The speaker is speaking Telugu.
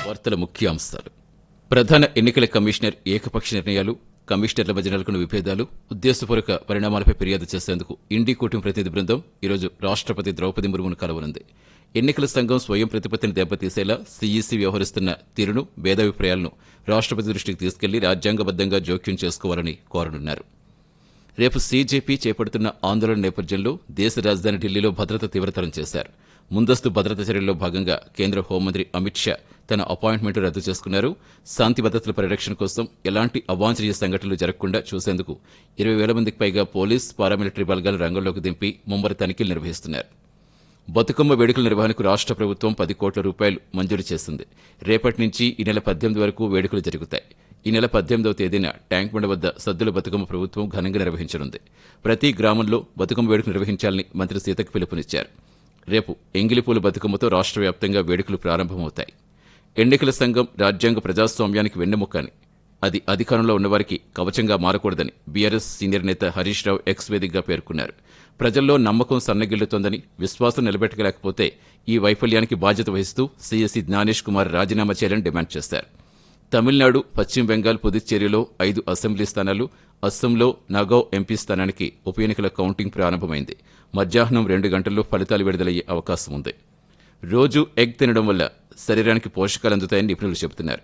వార్తల ముఖ్యాంశాలు ప్రధాన ఎన్నికల కమిషనర్ ఏకపక్ష నిర్ణయాలు కమిషనర్ల మధ్య నెలకొన్న విభేదాలు ఉద్దేశపూర్వక పరిణామాలపై ఫిర్యాదు చేసేందుకు ఇండి కూటమి ప్రతినిధి బృందం ఈరోజు రాష్ట్రపతి ద్రౌపది ముర్మును కలవనుంది ఎన్నికల సంఘం స్వయం ప్రతిపత్తిని దెబ్బతీసేలా సీఈసీ వ్యవహరిస్తున్న తీరును భేదాభిప్రాయాలను రాష్ట్రపతి దృష్టికి తీసుకెళ్లి రాజ్యాంగబద్దంగా జోక్యం చేసుకోవాలని కోరనున్నారు రేపు సీజేపీ చేపడుతున్న ఆందోళన నేపథ్యంలో దేశ రాజధాని ఢిల్లీలో భద్రత తీవ్రతరం చేశారు ముందస్తు భద్రత చర్యల్లో భాగంగా కేంద్ర హోంమంత్రి అమిత్ షా తన అపాయింట్మెంట్ రద్దు చేసుకున్నారు శాంతి భద్రతల పరిరక్షణ కోసం ఎలాంటి అవాంఛనీయ సంఘటనలు జరగకుండా చూసేందుకు ఇరవై వేల మందికి పైగా పోలీస్ పారామిలిటరీ బలగాలు రంగంలోకి దింపి ముమ్మర తనిఖీలు నిర్వహిస్తున్నారు బతుకమ్మ వేడుకల నిర్వహణకు రాష్ట్ర ప్రభుత్వం పది కోట్ల రూపాయలు మంజూరు చేసింది రేపటి నుంచి ఈ నెల పద్దెనిమిది వరకు వేడుకలు జరుగుతాయి ఈ నెల పద్దెనిమిదవ తేదీన ట్యాంక్ బండ వద్ద సద్దుల బతుకమ్మ ప్రభుత్వం ఘనంగా నిర్వహించనుంది ప్రతి గ్రామంలో బతుకమ్మ వేడుకలు నిర్వహించాలని మంత్రి సీతకు పిలుపునిచ్చారు రేపు ఎంగిలిపూల బతుకమ్మతో రాష్ట్ర వ్యాప్తంగా వేడుకలు ప్రారంభమవుతాయి ఎన్నికల సంఘం రాజ్యాంగ ప్రజాస్వామ్యానికి వెన్నెముక అని అది అధికారంలో ఉన్నవారికి కవచంగా మారకూడదని బీఆర్ఎస్ సీనియర్ నేత హరీష్ రావు ఎక్స్ వేదికగా పేర్కొన్నారు ప్రజల్లో నమ్మకం సన్నగిల్లుతోందని విశ్వాసం నిలబెట్టలేకపోతే ఈ వైఫల్యానికి బాధ్యత వహిస్తూ సీఎస్సీ జ్ఞానేష్ కుమార్ రాజీనామా చేయాలని డిమాండ్ చేశారు తమిళనాడు పశ్చిమ బెంగాల్ పుదుచ్చేరిలో ఐదు అసెంబ్లీ స్థానాలు అస్సాంలో నగౌ ఎంపీ స్థానానికి ఉప ఎన్నికల కౌంటింగ్ ప్రారంభమైంది మధ్యాహ్నం రెండు గంటల్లో ఫలితాలు విడుదలయ్యే అవకాశం ఉంది రోజు ఎగ్ తినడం వల్ల శరీరానికి పోషకాలు అందుతాయని నిపుణులు చెబుతున్నారు